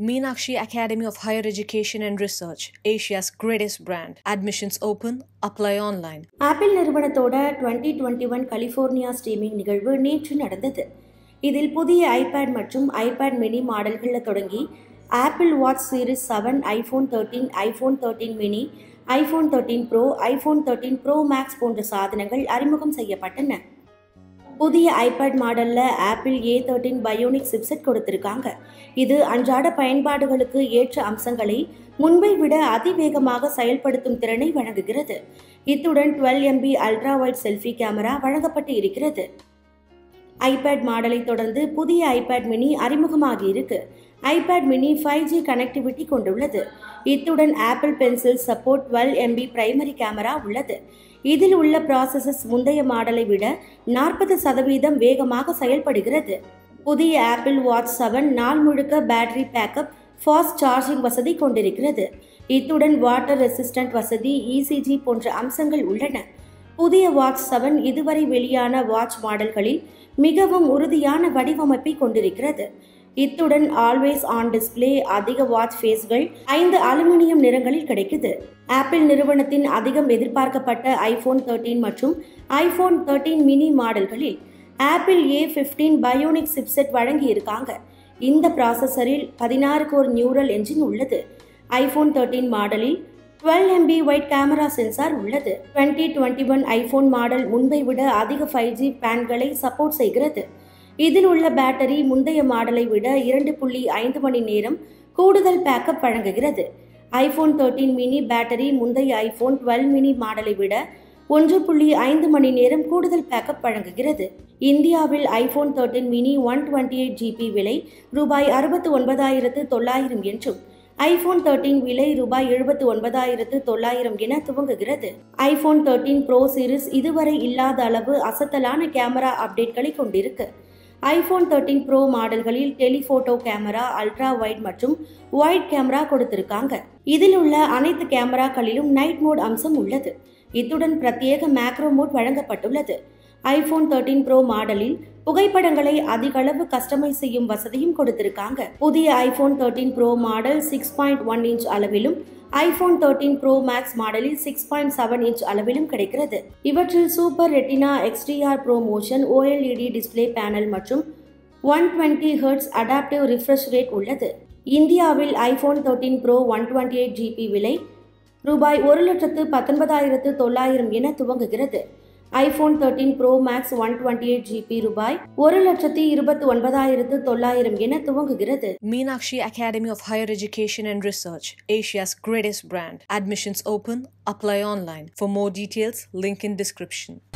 Meenakshi Academy of Higher Education and Research, Asia's greatest brand. Admissions open. Apply online. Apple நிறுவனத்தோட 2021 twenty one California streaming நிகழ்வு நேற்று நடந்தது இதில் புதிய iPad மற்றும் ஐபேட் மினி மாடல்களில் தொடங்கி Apple watch series seven iPhone thirteen iPhone thirteen mini iPhone thirteen pro iPhone thirteen pro max போன்ற சாதனங்கள் அறிமுகம் செய்யப்பட்டன புதிய ஐபேட் மாடலில் Apple A thirteen bionic chipset கொடுத்திருக்காங்க இது அன்றாட பயன்பாடுகளுக்கு ஏற்ற அம்சங்களை முன்பை விட அதிவேகமாக செயல்படுத்தும் திறனை வழங்குகிறது இத்துடன் twelve MP ultra wide selfie camera வழங்கப்பட்டு இருக்கிறது ஐபேட் மாடலை தொடர்ந்து புதிய ஐபேட் மினி அறிமுகமாகி இருக்கு iPad mini five G connectivity கொண்டுள்ளது இத்துடன் Apple pencil support twelve MP primary camera உள்ளது இதில் உள்ள ப்ராசஸஸ் முந்தைய மாடலை விட நாற்பது சதவீதம் வேகமாக செயல்படுகிறது புதிய ஆப்பிள் வாட்ச் செவன் நாள் முழுக்க பேட்டரி பேக்கப் ஃபாஸ்ட் சார்ஜிங் வசதி கொண்டிருக்கிறது இத்துடன் வாட்டர் ரெசிஸ்டன்ட் வசதி இசிஜி போன்ற அம்சங்கள் உள்ளன புதிய வாட்ச் செவன் இதுவரை வெளியான வாட்ச் மாடல்களில் மிகவும் உறுதியான வடிவமைப்பை கொண்டிருக்கிறது இத்துடன் ஆல்வேஸ் ஆன் டிஸ்ப்ளே அதிக வாட்ச் ஃபேஸ்கள் ஐந்து அலுமினியம் நிறங்களில் கிடைக்குது ஆப்பிள் நிறுவனத்தின் அதிகம் எதிர்பார்க்கப்பட்ட ஐபோன் தேர்ட்டீன் மற்றும் ஐபோன் தேர்ட்டீன் மினி மாடல்களில் Apple A fifteen bionic chipset வழங்கி இருக்காங்க இந்த ப்ராசஸரில் பதினாறு கோர் நியூரல் என்ஜின் உள்ளது ஐபோன் தேர்ட்டீன் மாடலில் twelve MP wide camera sensor உள்ளது twenty twenty one iPhone model முன்பை விட அதிக ஃபைவ் ஜி பேன்களை சப்போர்ட் செய்கிறது இதில் உள்ள பேட்டரி முந்தைய மாடலை விட இரண்டு புள்ளி ஐந்து மணி நேரம் கூடுதல் பேக்கப் வழங்குகிறது ஐபோன் தேர்ட்டீன் மினி பேட்டரி முந்தைய ஐபோன் டுவெல் மினி மாடலை விட ஒன்று புள்ளி ஐந்து மணி நேரம் கூடுதல் பேக்கப் வழங்குகிறது இந்தியாவில் iPhone thirteen mini one twenty eight GB விலை ரூபாய் அறுபத்து ஒன்பதாயிரத்து தொள்ளாயிரம் என்றும் ஐபோன் தேர்ட்டீன் விலை ரூபாய் எழுபத்து ஒன்பதாயிரத்து தொள்ளாயிரம் என துவங்குகிறது ஐபோன் தேர்ட்டீன் ப்ரோ சீரிஸ் இதுவரை இல்லாத அளவு அசத்தலான கேமரா அப்டேட்களை கொண்டிருக்கு ஐபோன் தேர்ட்டீன் ப்ரோ மாடல்களில் டெலிஃபோட்டோ கேமரா அல்ட்ரா வைட் மற்றும் ஒயிட் கேமரா கொடுத்திருக்காங்க இதில் உள்ள அனைத்து கேமராக்களிலும் நைட் மோட் அம்சம் உள்ளது இத்துடன் பிரத்யேக மேக்ரோ மோட் வழங்கப்பட்டுள்ளது ஐபோன் தேர்ட்டீன் ப்ரோ மாடலில் புகைப்படங்களை அதிக அளவு கஸ்டமைஸ் செய்யும் வசதியும் கொடுத்திருக்காங்க புதிய iPhone thirteen pro model six point one inch அளவிலும் ஐபோன் தேர்ட்டீன் ப்ரோ மேக்ஸ் மாடலில் சிக்ஸ் பாயிண்ட் செவன் இன்ச் அளவிலும் கிடைக்கிறது இவற்றில் super retina XDR pro motion OLED display panel மற்றும் one twenty hertz adaptive refresh rate உள்ளது இந்தியாவில் iPhone thirteen pro one twenty eight GB விலை ரூபாய் ஒரு லட்சத்து பத்தொன்பதாயிரத்து தொள்ளாயிரம் என துவங்குகிறது iPhone thirteen pro max one twenty eight GB ரூபாய் ஒரு லட்சத்தி இருபத்தி ஒன்பதாயிரத்து தொள்ளாயிரம் என துவங்குகிறது Meenakshi Academy of Higher Education and Research, Asia's greatest brand. Admissions open. Apply online. For more details, link in description.